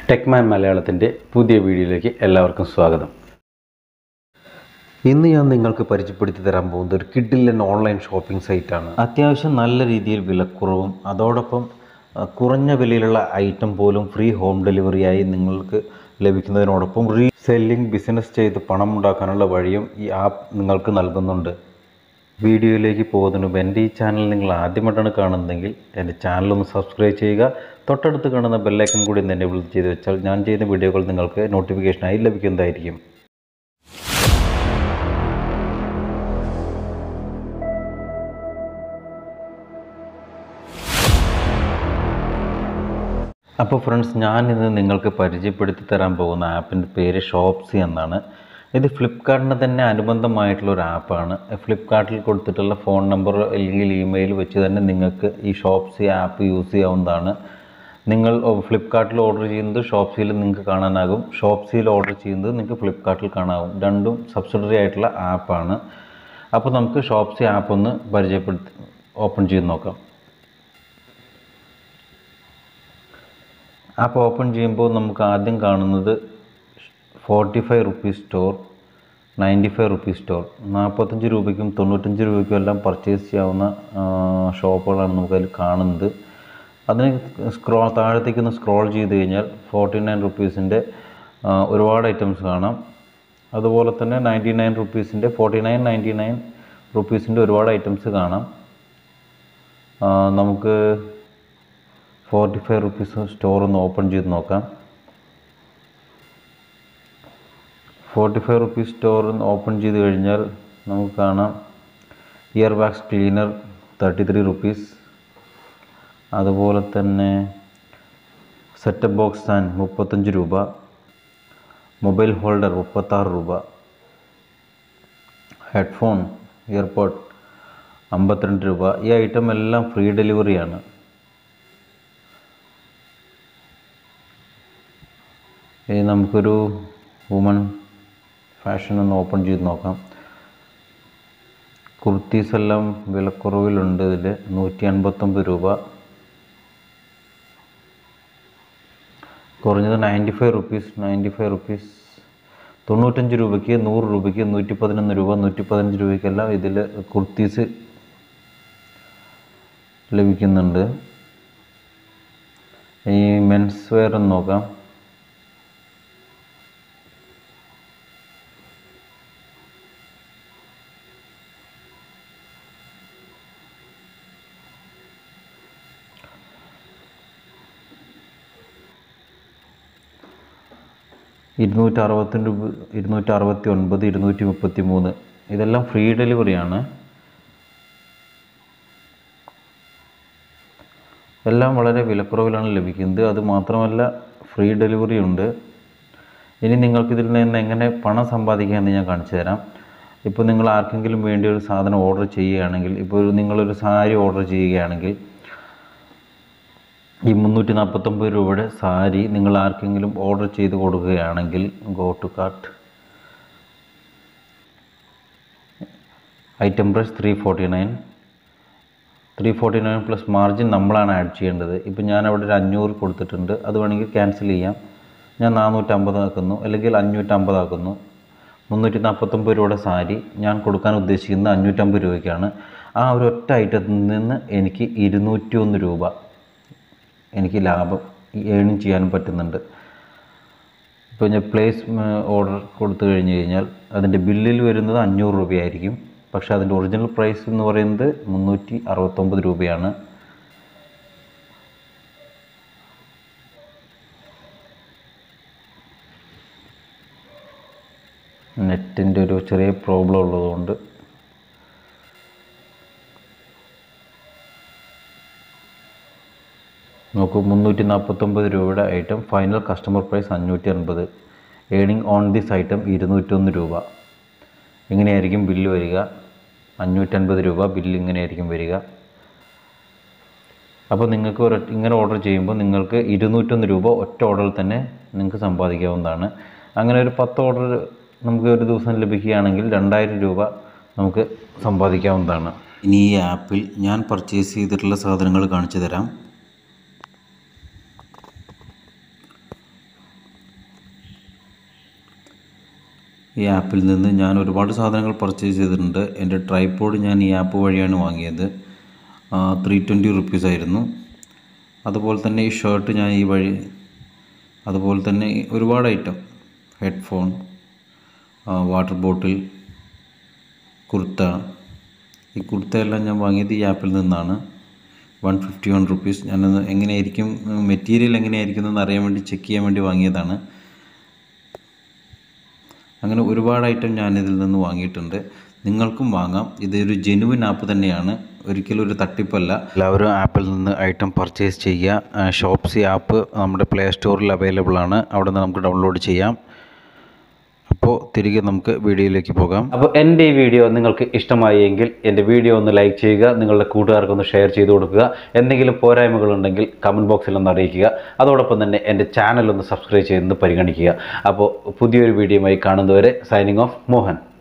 ടെക്മാൻ മലയാളത്തിൻ്റെ പുതിയ വീഡിയോയിലേക്ക് എല്ലാവർക്കും സ്വാഗതം ഇന്ന് ഞാൻ നിങ്ങൾക്ക് പരിചയപ്പെടുത്തി തരാൻ പോകുന്നത് ഒരു കിഡിലൻ ഓൺലൈൻ ഷോപ്പിംഗ് സൈറ്റാണ് അത്യാവശ്യം നല്ല രീതിയിൽ വിലക്കുറവും അതോടൊപ്പം ആ, കുറഞ്ഞ വിലയിലുള്ള ഐറ്റം പോലും ഫ്രീ ഹോം ഡെലിവറിയായി നിങ്ങൾക്ക് ലഭിക്കുന്നതിനോടൊപ്പം റീ സെല്ലിംഗ് ബിസിനസ് ചെയ്ത് പണം ഉണ്ടാക്കാനുള്ള വഴിയും ഈ ആപ്പ് നിങ്ങൾക്ക് നൽകുന്നുണ്ട് വീഡിയോയിലേക്ക് പോകുന്നതിന് മുമ്പ് എൻ്റെ ഈ ചാനൽ നിങ്ങൾ ആദ്യമായിട്ടാണ് കാണുന്നതെങ്കിൽ എൻ്റെ ചാനൽ ഒന്ന് സബ്സ്ക്രൈബ് ചെയ്യുക തൊട്ടടുത്ത് കാണുന്ന ബെല്ലൈക്കൺ കൂടി ഒന്ന് എന്നെ വിളിച്ച് ചെയ്ത് വെച്ചാൽ ഞാൻ ചെയ്യുന്ന വീഡിയോകൾ നിങ്ങൾക്ക് നോട്ടിഫിക്കേഷനായി ലഭിക്കുന്നതായിരിക്കും അപ്പോൾ ഫ്രണ്ട്സ് ഞാൻ ഇന്ന് നിങ്ങൾക്ക് പരിചയപ്പെടുത്തി തരാൻ പോകുന്ന ആപ്പിൻ്റെ പേര് ഷോപ്സി എന്നാണ് ഇത് ഫ്ലിപ്കാർട്ടിന് തന്നെ അനുബന്ധമായിട്ടുള്ള ഒരു ആപ്പാണ് ഫ്ലിപ്കാർട്ടിൽ കൊടുത്തിട്ടുള്ള ഫോൺ നമ്പർ അല്ലെങ്കിൽ ഇമെയിൽ വെച്ച് തന്നെ നിങ്ങൾക്ക് ഈ ഷോപ്സി ആപ്പ് യൂസ് ചെയ്യാവുന്നതാണ് നിങ്ങൾ ഫ്ലിപ്കാർട്ടിൽ ഓർഡർ ചെയ്യുന്നത് ഷോപ്സിയിൽ നിങ്ങൾക്ക് കാണാനാകും ഷോപ്സിയിൽ ഓർഡർ ചെയ്യുന്നത് നിങ്ങൾക്ക് ഫ്ലിപ്കാർട്ടിൽ കാണാകും രണ്ടും സബ്സിഡറി ആയിട്ടുള്ള ആപ്പാണ് അപ്പോൾ നമുക്ക് ഷോപ്സി ആപ്പ് ഒന്ന് പരിചയപ്പെടുത്തി ഓപ്പൺ ചെയ്ത് നോക്കാം ആപ്പ് ഓപ്പൺ ചെയ്യുമ്പോൾ നമുക്ക് ആദ്യം കാണുന്നത് forty five rupees store ninety five rupees store നാൽപ്പത്തഞ്ച് രൂപയ്ക്കും തൊണ്ണൂറ്റഞ്ച് രൂപയ്ക്കും എല്ലാം പർച്ചേസ് ചെയ്യാവുന്ന ആ, ഷോപ്പുകളാണ് നമുക്കതിൽ കാണുന്നത് അതിന് സ്ക്രോ താഴത്തേക്ക് ഒന്ന് സ്ക്രോൾ ചെയ്ത് കഴിഞ്ഞാൽ ഫോർട്ടി നയൻ റുപ്പീസിൻ്റെ ഒരുപാട് ഐറ്റംസ് കാണാം അതുപോലെ തന്നെ നയൻറ്റി നയൻ റുപ്പീസിൻ്റെ ഫോർട്ടി നയൻ നയൻറ്റി നയൻ റുപ്പീസിൻ്റെ ഒരുപാട് ഐറ്റംസ് കാണാം ആ, നമുക്ക് ഫോർട്ടി ഫൈവ് റുപ്പീസ് സ്റ്റോർ ഒന്ന് ഓപ്പൺ ചെയ്ത് നോക്കാം ഫോർട്ടി ഫൈവ് റുപ്പീസ് സ്റ്റോർ ഒന്ന് ഓപ്പൺ ചെയ്ത് കഴിഞ്ഞാൽ നമുക്ക് കാണാം ear bags cleaner thirty three rupees അതുപോലെ തന്നെ സെറ്റപ്പ് ബോക്സ് ഫാൻ മുപ്പത്തഞ്ച് രൂപ മൊബൈൽ ഹോൾഡർ മുപ്പത്താറ് രൂപ ഹെഡ്ഫോൺ ഇയർപോഡ് അമ്പത്തിരണ്ട് രൂപ ഈ ഐറ്റം എല്ലാം ഫ്രീ ഡെലിവറിയാണ് ഇനി നമുക്കൊരു വുമൺ ഫാഷൻ ഒന്ന് ഓപ്പൺ ചെയ്ത് നോക്കാം കുർത്തീസ് എല്ലാം വിലക്കുറവിലുണ്ട് ഇതിൽ നൂറ്റി അൻപത്തൊമ്പത് രൂപ കുറഞ്ഞത് ninety five rupees ninety five rupees തൊണ്ണൂറ്റഞ്ച് രൂപയ്ക്ക് നൂറ് രൂപയ്ക്ക് നൂറ്റി പതിനൊന്ന് രൂപ നൂറ്റി പതിനഞ്ച് രൂപയ്ക്കെല്ലാം ഇതിൽ കുർത്തീസ് ലഭിക്കുന്നുണ്ട് ഈ മെൻസ് വെയർ ഒന്ന് നോക്കാം ഇരുന്നൂറ്റി അറുപത്തി രൂപ ഇരുന്നൂറ്റി അറുപത്തി ഒൻപത് ഇരുന്നൂറ്റി മുപ്പത്തി മൂന്ന് ഇതെല്ലാം ഫ്രീ ഡെലിവറിയാണ് എല്ലാം വളരെ വിലക്കുറവിലാണ് ലഭിക്കുന്നത് അത് മാത്രമല്ല ഫ്രീ ഡെലിവറി ഉണ്ട് ഇനി നിങ്ങൾക്ക് ഇതിൽ നിന്ന് എങ്ങനെ പണം സമ്പാദിക്കാമെന്ന് ഞാൻ കാണിച്ചു തരാം ഇപ്പോൾ നിങ്ങൾ ആർക്കെങ്കിലും വേണ്ടി ഒരു സാധനം ഓർഡർ ചെയ്യുകയാണെങ്കിൽ ഇപ്പോൾ ഒരു നിങ്ങളൊരു സാരി ഓർഡർ ചെയ്യുകയാണെങ്കിൽ ഈ മുന്നൂറ്റി നാൽപ്പത്തൊമ്പത് രൂപയുടെ സാരി നിങ്ങൾ ആർക്കെങ്കിലും ഓർഡർ ചെയ്ത് കൊടുക്കുകയാണെങ്കിൽ go to cart item price three forty nine three forty nine plus margin നമ്മളാണ് ആഡ് ചെയ്യേണ്ടത് ഇപ്പം ഞാൻ അവിടെ ഒരു അഞ്ഞൂറ് കൊടുത്തിട്ടുണ്ട് അത് വേണമെങ്കിൽ ക്യാൻസൽ ചെയ്യാം ഞാൻ നാനൂറ്റമ്പത് ആക്കുന്നു അല്ലെങ്കിൽ അഞ്ഞൂറ്റമ്പതാക്കുന്നു മുന്നൂറ്റി നാൽപ്പത്തൊമ്പത് രൂപയുടെ സാരി ഞാൻ കൊടുക്കാൻ ഉദ്ദേശിക്കുന്നത് അഞ്ഞൂറ്റമ്പത് രൂപയ്ക്കാണ് ആ ഒരു ഒറ്റ ഐറ്റത്തിൽ നിന്ന് എനിക്ക് ഇരുന്നൂറ്റി ഒന്ന് രൂപ എനിക്ക് ലാഭം ഏണിങ് ചെയ്യാനും പറ്റുന്നുണ്ട് ഇപ്പോൾ ഞാൻ പ്ലേസ് ഓർഡർ കൊടുത്തു കഴിഞ്ഞ് കഴിഞ്ഞാൽ അതിൻ്റെ ബില്ലിൽ വരുന്നത് അഞ്ഞൂറ് രൂപയായിരിക്കും പക്ഷേ അതിൻ്റെ ഒറിജിനൽ പ്രൈസ് എന്ന് പറയുന്നത് മുന്നൂറ്റി അറുപത്തൊമ്പത് രൂപയാണ് നെറ്റിൻ്റെ ഒരു ചെറിയ പ്രോബ്ലം ഉള്ളതുകൊണ്ട് നോക്കൂ മുന്നൂറ്റി നാൽപ്പത്തൊമ്പത് രൂപയുടെ ഐറ്റം ഫൈനൽ കസ്റ്റമർ പ്രൈസ് അഞ്ഞൂറ്റി അൻപത് ഏണിംഗ് ഓൺ ദിസ് ഐറ്റം ഇരുന്നൂറ്റൊന്ന് രൂപ ഇങ്ങനെയായിരിക്കും ബില്ല് വരിക അഞ്ഞൂറ്റൻപത് രൂപ ബില്ല് ഇങ്ങനെയായിരിക്കും വരിക അപ്പോൾ നിങ്ങൾക്ക് ഒരു ഇങ്ങനെ ഓർഡർ ചെയ്യുമ്പോൾ നിങ്ങൾക്ക് ഇരുന്നൂറ്റൊന്ന് രൂപ ഒറ്റ ഓർഡറിൽ തന്നെ നിങ്ങൾക്ക് സമ്പാദിക്കാവുന്നതാണ് അങ്ങനെ ഒരു പത്ത് ഓർഡർ നമുക്ക് ഒരു ദിവസം ലഭിക്കുകയാണെങ്കിൽ രണ്ടായിരം രൂപ നമുക്ക് സമ്പാദിക്കാവുന്നതാണ് ഇനി ഈ ആപ്പിൽ ഞാൻ പർച്ചേസ് ചെയ്തിട്ടുള്ള സാധനങ്ങൾ കാണിച്ചു തരാം ഈ ആപ്പിൽ നിന്ന് ഞാൻ ഒരുപാട് സാധനങ്ങൾ പർച്ചേസ് ചെയ്തിട്ടുണ്ട് എൻ്റെ ട്രൈപോഡ് ഞാൻ ഈ ആപ്പ് വഴിയാണ് വാങ്ങിയത് ത്രീ ട്വൻറ്റി റുപ്പീസ് ആയിരുന്നു അതുപോലെ തന്നെ ഈ ഷർട്ട് ഞാൻ ഈ വഴി അതുപോലെ തന്നെ ഒരുപാട് item headphone water bottle kurta ഈ കുർത്തയെല്ലാം ഞാൻ വാങ്ങിയത് ഈ ആപ്പിൽ നിന്നാണ് വൺ ഫിഫ്റ്റി വൺ റുപ്പീസ് ഞാനത് എങ്ങനെയായിരിക്കും മെറ്റീരിയൽ എങ്ങനെയായിരിക്കും എന്ന് അറിയാൻ വേണ്ടി ചെക്ക് ചെയ്യാൻ വേണ്ടി വാങ്ങിയതാണ് അങ്ങനെ ഒരുപാട് ഐറ്റം ഞാനിതിൽ നിന്ന് വാങ്ങിയിട്ടുണ്ട് നിങ്ങൾക്കും വാങ്ങാം ഇതൊരു ജെനുവിൻ ആപ്പ് തന്നെയാണ് ഒരിക്കലും ഒരു തട്ടിപ്പല്ല എല്ലാവരും ആപ്പിൽ നിന്ന് ഐറ്റം പർച്ചേസ് ചെയ്യുക ഷോപ്സി ആപ്പ് നമ്മുടെ പ്ലേ സ്റ്റോറിൽ അവൈലബിൾ ആണ് അവിടെ നിന്ന് നമുക്ക് ഡൗൺലോഡ് ചെയ്യാം അപ്പോൾ തിരികെ നമുക്ക് വീഡിയോയിലേക്ക് പോകാം അപ്പോൾ എൻ്റെ ഈ വീഡിയോ നിങ്ങൾക്ക് ഇഷ്ടമായി എങ്കിൽ എൻ്റെ വീഡിയോ ഒന്ന് ലൈക്ക് ചെയ്യുക നിങ്ങളുടെ കൂട്ടുകാർക്കൊന്ന് ഷെയർ ചെയ്ത് കൊടുക്കുക എന്തെങ്കിലും പോരായ്മകളുണ്ടെങ്കിൽ കമൻറ്റ് ബോക്സിൽ ഒന്ന് അറിയിക്കുക അതോടൊപ്പം തന്നെ എൻ്റെ ചാനൽ ഒന്ന് സബ്സ്ക്രൈബ് ചെയ്യുന്നത് പരിഗണിക്കുക അപ്പോൾ പുതിയൊരു വീഡിയോയുമായി കാണുന്നവരെ സൈനിങ് ഓഫ് മോഹൻ